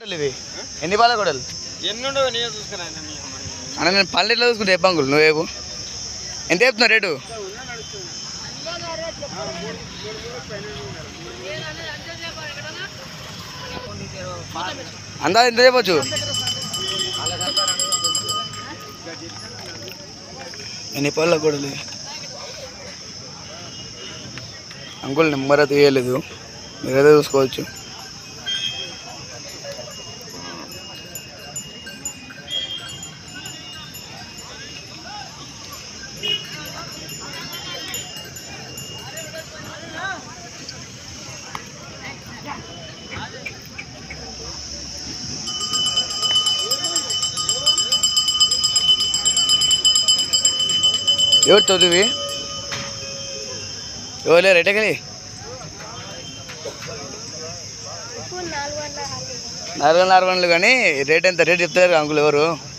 గొడవలు ఇవి ఎన్ని పాల గొడవలు ఎన్నుండవు నేను చూసుకున్నా నీ అమ్మ. అన్న నేను పళ్ళు ఎట్లా చూసుకుంటే చెప్పు అంకుల్ నువ్వేపు ఎంత చెప్తున్నావు రేటు అందా ఎంత చెప్పచ్చు ఎన్ని పళ్ళ గొడవలు అంకుల్ నెంబర్ అయితే వేయలేదు మీరైతే చూసుకోవచ్చు ఎవరు చదువు ఎవరు లేరు ఎటకెళ్ళి నాలుగు వందల నాలుగు వందలు కానీ రేట్ ఎంత రేట్ చెప్తారు అంకుల్ ఎవరు